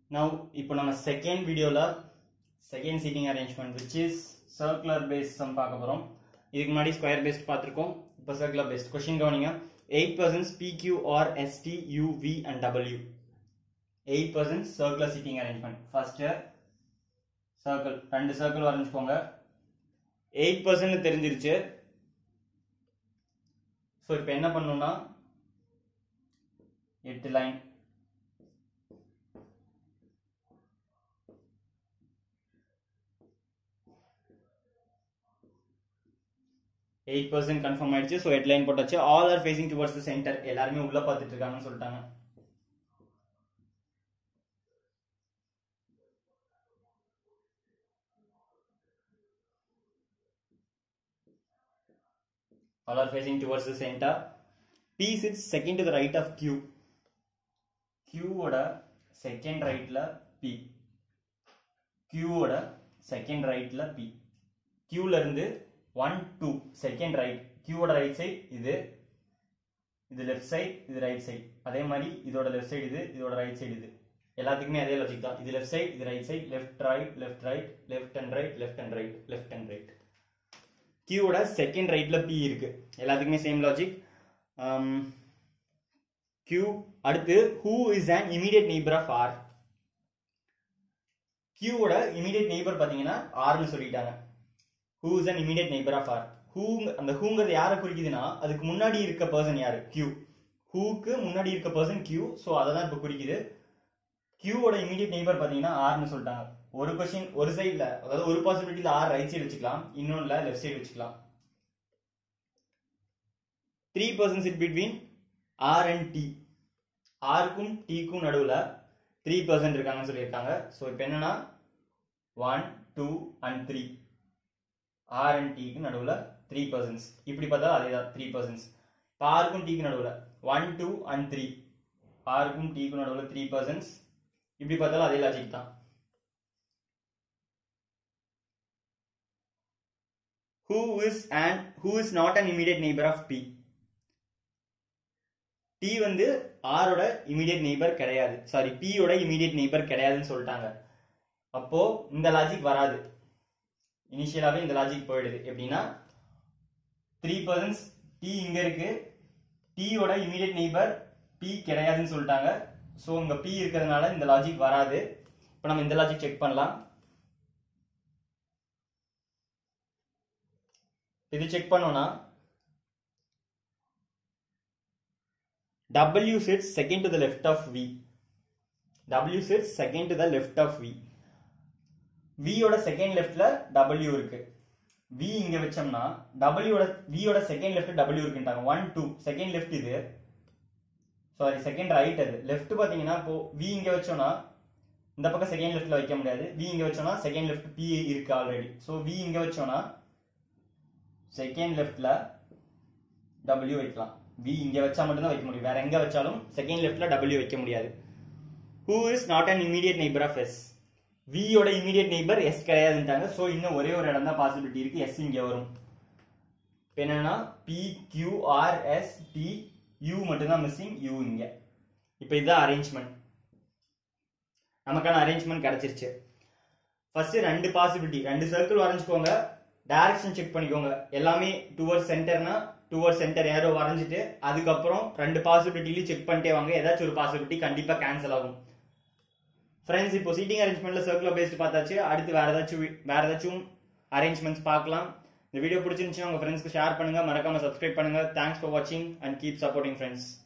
Now இப்போ நம்ம second வீடியோவில் second seating arrangement which is circular based sum பார்க்க போகிறோம் இதுக்கு முன்னாடி ஸ்கொயர் பேஸ்ட் பார்த்துருக்கோம் இப்போ சர்க்குலர் பேஸ்ட் கொஸ்டின் கவனிங்க eight persons P Q R S T U V and W eight persons circular seating arrangement first circle ரெண்டு சர்க்கிள் வரைஞ்சுக்கோங்க எயிட் பர்சன்ட் தெரிஞ்சிருச்சு ஸோ இப்போ என்ன பண்ணணும்னா எட்டு லைன் எயிட் பர்சன்ட் கன்ஃபார்ம் ஆயிடுச்சு ஸோ எட் லைன் போட்டாச்சு all are facing towards the centre எல்லாருமே உள்ள பார்த்துட்டு இருக்காங்கன்னு சொல்லிட்டாங்க all are facing towards the center p sits second to the right of q q ஓட செகண்ட் ரைட்ல p q ஓட செகண்ட் ரைட்ல p q ல இருந்து one two second right q ஓட ரைட் சைடு இது இது லெஃப்ட் சைடு இது ரைட் சைடு அதே மாதிரி இதோட லெஃப்ட் சைடு இது இதோட ரைட் சைடு இது எல்லாத்துக்குமே அதே லாஜிக் தான் இது லெஃப்ட் சைடு இது right side left right left right left and right left and right left and right கியூவோட செகண்ட் ரைட்ல பி இருக்கு எல்லாத்துக்குமே சேம் லாஜிக் கியூ அடுத்து who is an immediate neighbour of R கியூவோட இமீடியட் நெய்பர் பாத்தீங்கன்னா ஆர்னு சொல்லிட்டாங்க who is an immediate neighbour of R who அந்த ஹூங்கிறது யாரை குறிக்குதுன்னா அதுக்கு முன்னாடி இருக்க பர்சன் யாரு கியூ ஹூக்கு முன்னாடி இருக்க பர்சன் கியூ ஸோ அதை தான் இப்போ குறிக்குது கியூவோட இமீடியட் நெய்பர் பாத்தீங்கன்னா ஆர்னு சொல்லிட்டாங்க ஒரு கொஸ்டின் ஒரு சைட்ல அதாவது ஒரு பாசிபிலிட்டியில ஆர் ரைட் சைடு வச்சுக்கலாம் இன்னொன்னுல லெஃப்ட் சைடு வச்சுக்கலாம் three persons sit between R and T ஆருக்கும் டிக்கும் நடுவில் த்ரீ பர்சன்ட் இருக்காங்கன்னு சொல்லியிருக்காங்க ஸோ இப்போ என்னன்னா one two and three R and டிக்கு நடுவில் த்ரீ பர்சன்ஸ் இப்படி பார்த்தா அதே தான் த்ரீ பர்சன்ஸ் இப்போ ஆருக்கும் டிக்கு நடுவில் ஒன் டூ அண்ட் த்ரீ ஆருக்கும் டிக்கும் நடுவில் த்ரீ பர்சன்ஸ் இப்படி பார்த்தாலும் அதே லாஜிக் தான் who is and who is not an immediate neighbor of p t வந்து r ஓட இமீடியட் நெய்பர் கிடையாது சாரி p ஓட இமீடியட் நெய்பர் கிடையாதுன்னு சொல்லிட்டாங்க அப்போ இந்த லாஜிக் வராது இனிஷியலாவே இந்த லாஜிக் போயிடுது எப்படின்னா த்ரீ பர்சன்ஸ் டி இங்க இருக்கு t ஓட இமீடியட் நெய்பர் p கிடையாதுன்னு சொல்லிட்டாங்க ஸோ இங்க p இருக்கிறதுனால இந்த லாஜிக் வராது இப்போ நம்ம இந்த லாஜிக் செக் பண்ணலாம் இது செக் பண்ணோம்னா W sits second to the left of V. W sits second to the left of V. V ஓட செகண்ட் லெஃப்ட்ல W இருக்கு V இங்க வச்சோம்னா W ஓட V ஓட செகண்ட் லெஃப்ட் W இருக்குன்றாங்க ஒன் டூ செகண்ட் லெஃப்ட் இது சாரி செகண்ட் ரைட் அது லெஃப்ட் பாத்தீங்கன்னா இப்போ V இங்க வச்சோம்னா இந்த பக்கம் செகண்ட் லெஃப்ட்ல வைக்க முடியாது V இங்க வச்சோம்னா செகண்ட் லெஃப்ட் P இருக்கு ஆல்ரெடி ஸோ V இங்க வச்சோம்னா செகண்ட் லெஃப்ட்ல டபிள்யூ வைக்கலாம் வி இங்க வச்சா மட்டும்தான் வைக்க முடியும் வேற எங்க வச்சாலும் செகண்ட் லெஃப்ட்ல டபிள்யூ வைக்க முடியாது who is not an immediate neighbour of S வியோட இமீடியட் நெய்பர் எஸ் கிடையாதுன்ட்டாங்க ஸோ இன்னும் ஒரே ஒரு இடம் தான் பாசிபிலிட்டி இருக்கு எஸ் இங்க வரும் இப்போ என்னன்னா P Q R S T U மட்டும்தான் மிஸ்ஸிங் யூ இங்க இப்போ இதுதான் அரேஞ்ச்மெண்ட் நமக்கான அரேஞ்ச்மெண்ட் கிடைச்சிருச்சு ஃபர்ஸ்ட் ரெண்டு பாசிபிலிட்டி ரெண்டு சர்க்கிள் வரைஞ்சுக்கோங்க டைரக்ஷன் செக் பண்ணிக்கோங்க எல்லாமே டுவர்ட் சென்டர்னா டுவர்ட் சென்டர் ஏரோ வரைஞ்சிட்டு அதுக்கப்புறம் ரெண்டு பாசிபிலிட்டிலையும் செக் பண்ணிட்டே வாங்க ஏதாச்சும் ஒரு பாசிபிலிட்டி கண்டிப்பா கேன்சல் ஆகும் ஃப்ரெண்ட்ஸ் இப்போ சீட்டிங் அரேஞ்ச்மெண்ட்ல சர்க்குலர் பேஸ்ட் பார்த்தாச்சு அடுத்து வேற ஏதாச்சும் வேற ஏதாச்சும் அரேஞ்ச்மெண்ட்ஸ் பார்க்கலாம் இந்த வீடியோ பிடிச்சிருந்துச்சுன்னா உங்க ஃப்ரெண்ட்ஸ்க்கு ஷேர் பண்ணுங்க மறக்காம சப்ஸ்கிரைப் பண்ணுங்க தேங்க்ஸ் ஃபார் வாட்சிங் அண்ட் கீப் சப்போர்ட்டிங் ஃப்ரெண்ட்ஸ்